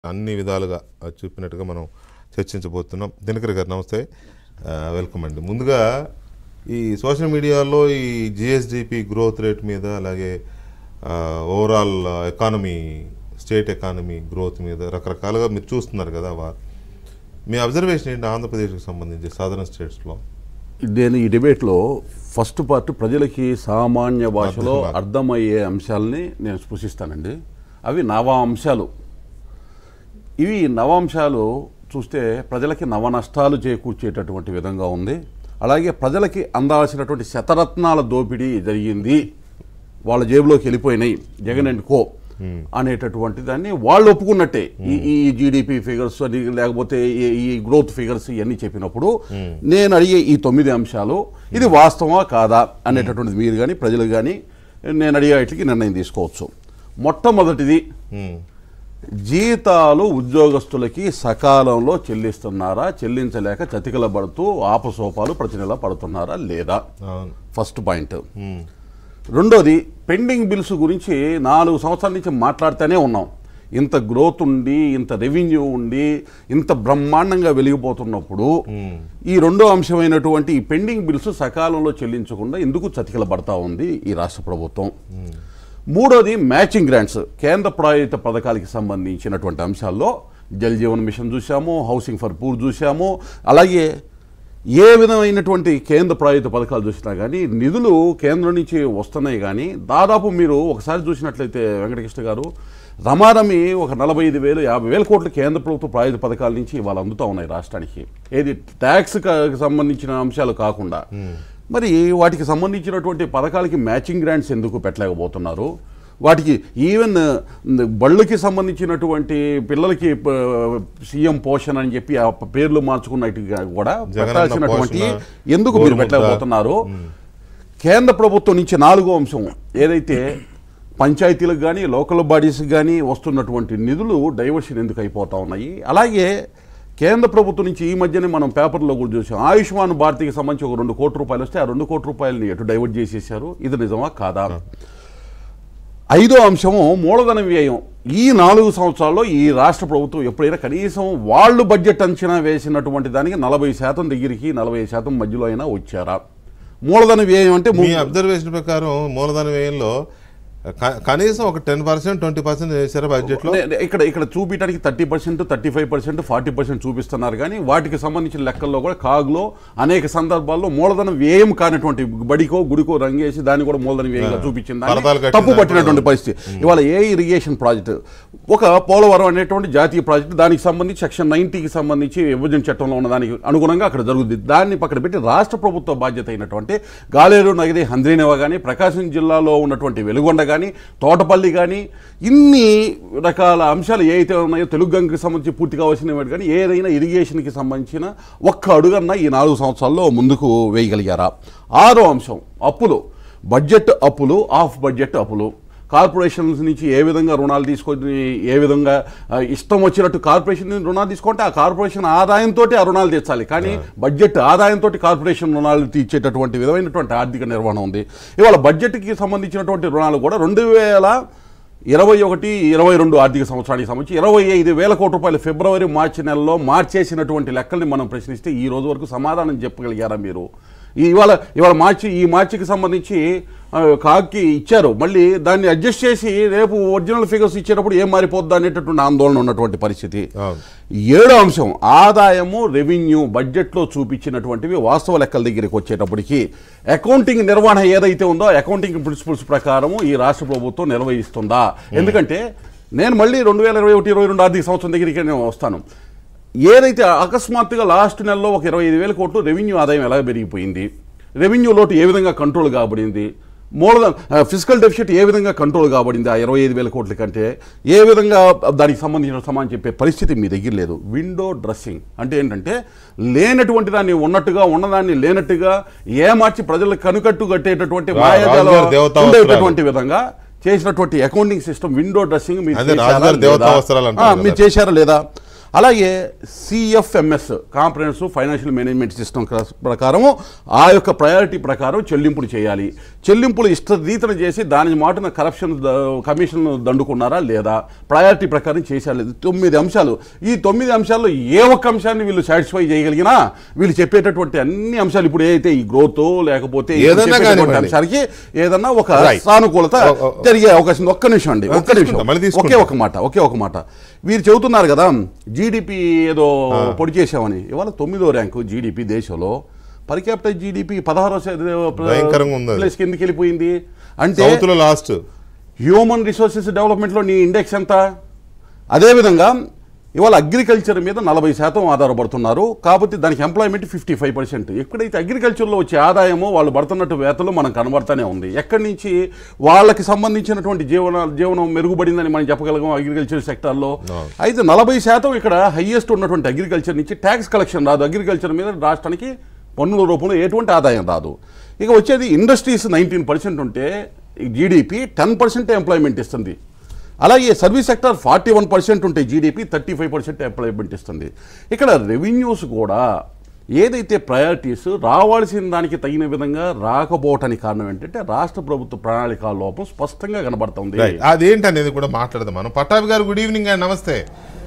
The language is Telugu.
అన్ని విధాలుగా అది చూపినట్టుగా మనం చర్చించబోతున్నాం దినకర్ గారు నమస్తే ఆ, వెల్కమ్ అండి ముందుగా ఈ సోషల్ మీడియాలో ఈ జిఎస్డిపి గ్రోత్ రేట్ మీద అలాగే ఆ, overall economy state economy growth మీద రకరకాలుగా మీరు చూస్తున్నారు కదా వా మీ అబ్జర్వేషన్ ఏంటి ఆంధ్రప్రదేశ్కి సంబంధించి సదరన్ స్టేట్స్లో నేను ఈ డిబేట్లో ఫస్ట్ పార్ట్ ప్రజలకి సామాన్య భాషలో అర్థం- అర్థమయ్యే అంశాలని నేను స్పృశిస్తానండి అవి నవ అంశాలు ఇవి నవాంశాలు చూస్తే ప్రజలకి నవ నష్టాలు చేకూర్చేటటువంటి విధంగా ఉంది అలాగే ప్రజలకి అందాల్సినటువంటి శతరత్నాల దోపిడీ జరిగింది వాళ్ళ జేబులోకి వెళ్ళిపోయినాయి జగన్ అండ్ కో అనేటటువంటి దాన్ని వాళ్ళు ఒప్పుకున్నట్టే ఈ ఈ జీడిపి ఫిగర్స్ అని లేకపోతే ఈ- ఈ గ్రోత్ ఫిగర్స్ ఇవన్నీ చెప్పినప్పుడు నేను అడిగే ఈ తొమ్మిది అంశాలు ఇది వాస్తవమా కాదా అనేటటువంటిది మీరు కానీ ప్రజలు కానీ నేను అడిగే వాటికి నిర్ణయం తీసుకోవచ్చు మొట్టమొదటిది ఉమ్, జీతాలు ఉద్యోగస్తులకి సకాలంలో చెల్లిస్తున్నారా చెల్లించలేక చతికిల పడుతూ ఆపసోపాలు ప్రతి నెల పడుతున్నారా లేదా అవును ఫస్ట్ పాయింట్ ఉమ్, రెండోది పెండింగ్ బిల్స్ గురించి నాలుగు సంవత్సరాల నుంచి మాట్లాడుతూనే ఉన్నాం ఇంత గ్రోత్ ఉండి ఇంత రెవెన్యూ ఉండి ఇంత బ్రహ్మాండంగా వెలిగిపోతున్నప్పుడు ఉమ్, ఈ రెండో అంశమైనటువంటి ఈ పెండింగ్ బిల్స్ సకాలంలో చెల్లించకుండా ఎందుకు చతికిల పడతా ఉంది ఈ రాష్ట్ర ప్రభుత్వం మూడోది మ్యాచింగ్ గ్రాంట్స్ కేంద్ర ప్రాయోజిత పథకాలకి సంబంధించినటువంటి అంశాల్లో జల్ జీవన్ మిషన్ చూసాము హౌసింగ్ ఫర్ పూర్ చూసాము అలాగే ఏ విధమైనటువంటి కేంద్ర ప్రాయోజిత పథకాలు చూసినా కానీ నిధులు కేంద్రం నుంచి వస్తున్నాయి కానీ దాదాపు మీరు ఒకసారి చూసినట్లయితే వెంకటకృష్ణ గారు రమారమి ఒక నలభై ఐదు వేలు యాభై వేల కోట్లు కేంద్ర ప్రభుత్వ ప్రాయోజిత పథకాల నుంచి ఇవాళ అందుతూ ఉన్నాయి రాష్ట్రానికి ఏది ట్యాక్స్ సంబంధించిన అంశాలు కాకుండా మరి వాటికి సంబంధించినటువంటి పథకాలకి మ్యాచింగ్ గ్రాంట్స్ ఎందుకు పెట్టలేకపోతున్నారు వాటికి ఈవెన్ బళ్ళకి సంబంధించినటువంటి పిల్లలకి ప- సీఎం పోషణ అని చెప్పి ఆ పేర్లు మార్చుకున్నట్టుగా కూడా జగనన్న పెట్టాల్సినటువంటి పోషణ, ఎందుకు మీరు గోరుముద్ద. పెట్టలేకపోతున్నారు కేంద్ర ప్రభుత్వం నుంచి నాలుగో అంశం ఏదైతే పంచాయతీలకు కానీ లోకల్ బాడీస్కి కానీ వస్తున్నటువంటి నిధులు డైవర్షన్ ఎందుకు అయిపోతా ఉన్నాయి అలాగే కేంద్ర ప్రభుత్వం నుంచి ఈ మధ్యనే మనం పేపర్లో కూడా చూసాం ఆయుష్మాన్ భారత్కి సంబంధించి ఒక రెండు కోట్ల రూపాయలు వస్తే ఆ రెండు కోట్ల రూపాయలని ఎటు డైవర్ట్ చేసేసారు ఇది నిజమా కాదా ఐదో అంశము మూలధన వ్యయం ఈ నాలుగు సంవత్సరాల్లో ఈ రాష్ట్ర ప్రభుత్వం ఎప్పుడైనా కనీసం వాళ్ళు బడ్జెట్ అంచనా వేసినటువంటి దానికి నలభై శాతం దగ్గరికి నలభై శాతం మధ్యలో అయినా వచ్చారా మూలధన వ్యయం అంటే మీ ము- అబ్జర్వేషన్ ప్రకారం మూలధన వ్యయంలో క- కనీసం ఒక టెన్ పర్సెంట్ ట్వంటీ పర్సెంట్ చేశారా బడ్జెట్లో నే- నే- ఇక్కడ ఇక్కడ చూపించడానికి thirty percent thirty five percent forty percent చూపిస్తున్నారు కానీ వాటికి సంబంధించిన లెక్కల్లో కూడా కాగులో అనేక సందర్భాల్లో మూలధన వ్యయం కానటువంటి బడికో గుడికో రంగేసి దాన్ని కూడా మూలధన వ్యయంగా చూపించింది దాన్ని పరదాలు కట్టిన తప్పు దాంట్లో- పట్టినటువంటి పరిస్థితి ఇవాళ ఏ ఇరిగేషన్ ప్రాజెక్టు ఒక పోలవరం అనేటువంటి జాతీయ ప్రాజెక్టు దానికి సంబంధించి సెక్షన్ నైన్టీకి సంబంధించి విభజన చట్టంలో ఉన్న దానికి అనుగుణంగా అక్కడ జరుగుతుంది దాన్ని పక్కన పెట్టి రాష్ట్ర ప్రభుత్వ బాధ్యత అయినటువంటి గాలేరు నగరి హంద్రీనేవ కానీ ప్రకాశం జిల్లాలో ఉన్నటువంటి వెలుగొండ కానీ తోటపల్లి కానీ ఇన్ని రకాల అంశాలు ఏ అయితే ఉన్నాయో తెలుగు గంగకి సంబంధించి పూర్తి కావాల్సినవి కానీ ఏదైనా ఇరిగేషన్కి సంబంధించిన ఒక్క అడుగన్నా ఈ నాలుగు సంవత్సరాల్లో ముందుకు వేయగలిగారా ఆరో అంశం అప్పులు బడ్జెట్ అప్పులు ఆఫ్ బడ్జెట్ అప్పులు కార్పొరేషన్స్ నుంచి ఏ విధంగా రుణాలు తీసుకొని ఏ విధంగా ఆ, ఇష్టం వచ్చినట్టు కార్పొరేషన్ నుంచి రుణాలు తీసుకుంటే ఆ కార్పొరేషన్ ఆదాయంతో ఆ రుణాలు తెచ్చాలి కానీ బడ్జెట్ ఆదాయంతో కార్పొరేషన్ రుణాలు తీర్చేటటువంటి విధమైనటువంటి ఆర్థిక నిర్వహణ ఉంది ఇవాళ బడ్జెట్కి సంబంధించినటువంటి రుణాలు కూడా రెండు వేల ఇరవై ఒకటి ఇరవై రెండు ఆర్థిక సంవత్సరానికి సంబంధించి ఇరవై ఐదు వేల కోట్ల రూపాయలు ఫిబ్రవరి మార్చి నెలలో మార్చేసినటువంటి లెక్కల్ని మనం ప్రశ్నిస్తే ఈ రోజు వరకు సమాధానం చెప్పగలిగారా మీరు ఈ ఇవాళ ఇవాళ మార్చి ఈ మార్చికి సంబంధించి ఆ, కాకి ఇచ్చారు మళ్ళీ దాన్ని అడ్జస్ట్ చేసి రేపు ఒరిజినల్ ఫిగర్స్ ఇచ్చేటప్పుడు ఏం మారిపోద్దా అనేటటువంటి ఆందోళన ఉన్నటువంటి పరిస్థితి అవును. ఏడో అంశం ఆదాయము రెవెన్యూ బడ్జెట్లో చూపించినటువంటివి వాస్తవ లెక్కల దగ్గరికి వచ్చేటప్పటికి అకౌంటింగ్ నిర్వహణ ఏదైతే ఉందో అకౌంటింగ్ ప్రిన్సిపల్స్ ప్రకారము ఈ రాష్ట్ర ప్రభుత్వం నిర్వహిస్తుందా ఎందుకంటే నేను మళ్ళీ రెండు వేల ఇరవై ఒకటి ఇరవై రెండు ఆర్థిక సంవత్సరం దగ్గరికి నేను వస్తాను ఏదైతే అకస్మాత్తుగా లాస్ట్ నెలలో ఒక ఇరవై ఐదు వేల కోట్లు రెవెన్యూ ఆదాయం ఎలా పెరిగిపోయింది రెవెన్యూ లోటు ఏ విధంగా కంట్రోల్ కాబడింది మూలధన ఫిజికల్ డెఫిసిట్ ఏ విధంగా కంట్రోల్ కాబడింది ఆ ఇరవై ఐదు వేల కోట్ల కంటే ఏ విధంగా దానికి సంబంధించిన సమానం చెప్పే పరిస్థితి మీ దగ్గర లేదు విండో డ్రెస్సింగ్ అంటే ఏంటంటే లేనటువంటి దాన్ని ఉన్నట్టుగా ఉన్నదాన్ని లేనట్టుగా ఏమార్చి ప్రజలకు కనుకట్టు కట్టేటటువంటి రా- మాయాజాలం రాజుగారి దేవతా ఉండేటటువంటి విధంగా చేసినటువంటి అకౌంటింగ్ సిస్టమ్ విండో డ్రెస్సింగ్ మీరు అదే చేశారా రాజుగారి దేవతా లేదా? వస్త్రాలు ఆ, అంటారు మీరు కదా. చేశారా లేదా అలాగే CFMS comprehensive financial management system ప్రకారం ఆ యొక్క ప్రయారిటీ ప్రకారం చెల్లింపులు చేయాలి చెల్లింపులు ఇష్టరీతన చేసి దాని మాటన కరప్షన్ ద- కమిషన్ దండుకున్నారా లేదా ప్రయారిటీ ప్రకారం చేశారా లేదా తొమ్మిది అంశాలు ఈ తొమ్మిది అంశాల్లో ఏ ఒక్క అంశాన్ని వీళ్ళు సాటిస్ఫై చేయగలిగినా వీళ్ళు చెప్పేటటువంటి అన్ని అంశాలు ఇప్పుడు ఏదైతే ఈ గ్రోత్ లేకపోతే ఇప్పుడు ఏదన్నా చెప్పేటటువంటి కానివ్వండి. అంశానికి ఏదన్నా ఒక Right. సానుకూలత ఓ- ఓ- జరిగే అవకాశం ఉంది. ఒక్క నిమిషం అండి ఒక్క తీసుకుంటా, నిమిషం మళ్ళీ తీసుకుంటా. ఒకే ఒక మాట ఒకే ఒక మాట వీరు చెబుతున్నారు కదా జీడిపి ఏదో పొడి చేసామని ఇవాళ తొమ్మిదో ర్యాంకు జీడిపి దేశంలో పర్ క్యాపిటల్ జీడిపి పదహారో భయంకరంగా ఉంది అది. ప్లేస్ కిందకి వెళ్ళిపోయింది అంటే సౌత్ లో లాస్ట్ హ్యూమన్ రిసోర్సెస్ డెవలప్మెంట్లో నీ ఇండెక్స్ ఎంత అదేవిధంగా ఇవాళ అగ్రికల్చర్ మీద నలభై శాతం ఆధారపడుతున్నారు కాబట్టి దానికి ఎంప్లాయ్మెంట్ ఫిఫ్టీ ఫైవ్ పర్సెంట్ ఎక్కడైతే అగ్రికల్చర్లో వచ్చే ఆదాయమో వాళ్ళు పడుతున్నట్టు వేతలు మనకు కనబడతానే ఉంది ఎక్కడి నుంచి వాళ్ళకి సంబంధించినటువంటి జీవన జీవనం మెరుగుపడిందని మనం చెప్పగలం అగ్రికల్చర్ సెక్టార్లో అయితే నలభై శాతం ఇక్కడ హైయెస్ట్ ఉన్నటువంటి అగ్రికల్చర్ నుంచి ట్యాక్స్ కలెక్షన్ రాదు అగ్రికల్చర్ మీద రాష్ట్రానికి పన్నుల రూపంలో ఎటువంటి ఆదాయం రాదు ఇక వచ్చేది ఇండస్ట్రీస్ నైన్టీన్ పర్సెంట్ ఉంటే జీడిపి టెన్ పర్సెంట్ ఎంప్లాయ్మెంట్ ఇస్తుంది అలాగే service sector forty one percent ఉంటే GDP thirty five percent employment ఇస్తుంది ఇక్కడ రెవెన్యూస్ కూడా ఏదైతే ప్రయారిటీస్ రావాల్సిన దానికి తగిన విధంగా రాకపోవటానికి కారణం ఏంటంటే రాష్ట్ర ప్రభుత్వ ప్రణాళిక లోపం స్పష్టంగా కనబడుతుంది రైట్ అదేంటి అనేది కూడా మాట్లాడదాం మనం పట్టాభి గారు గుడ్ ఈవినింగ్ అండి నమస్తే